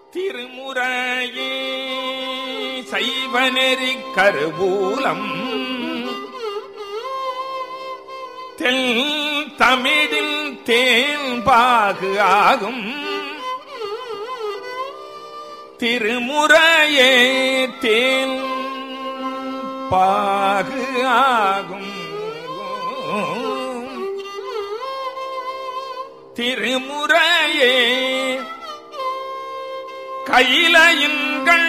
திருமுறையே சைவநெறி கருவூலம் தெல் தமிழில் தேன்பாகு ஆகும் திருமுறையே தேன் பாகு ஆகும் திருமுறையே கையிலையுங்கள்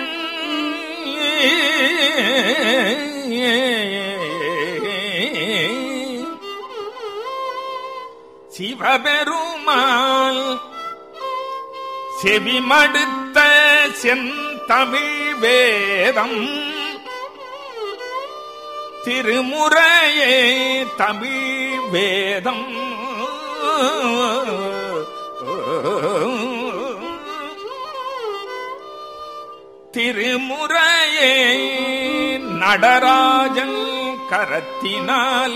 சிவபெருமாள் செவிமடுத்த செந்தமிழ் வேதம் திருமுறையே தமிழ் வேதம் திருமுறையே நடராஜன் கரத்தினால்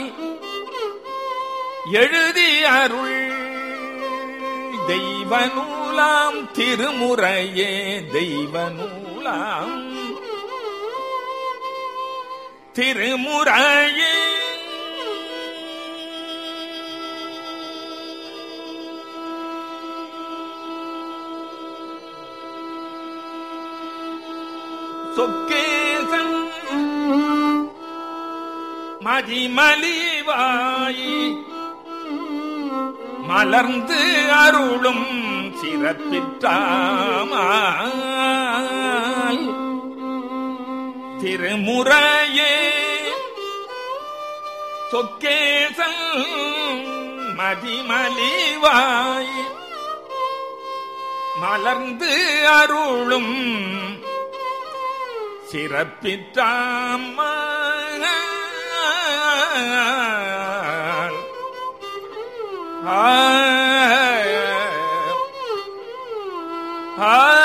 எழுதி அருள் தெய்வ நூலாம் திருமுறையே தெய்வ நூலாம் திருமுறையே சொக்கேசன் மதிமலிவாயி மலர்ந்து அருளும் சிறப்பிற்றாமால் திருமுறையே சொக்கேசன் மதிமலிவாய் மலர்ந்து அருளும் சிறப்பிற்றாமால் ஆ ஆ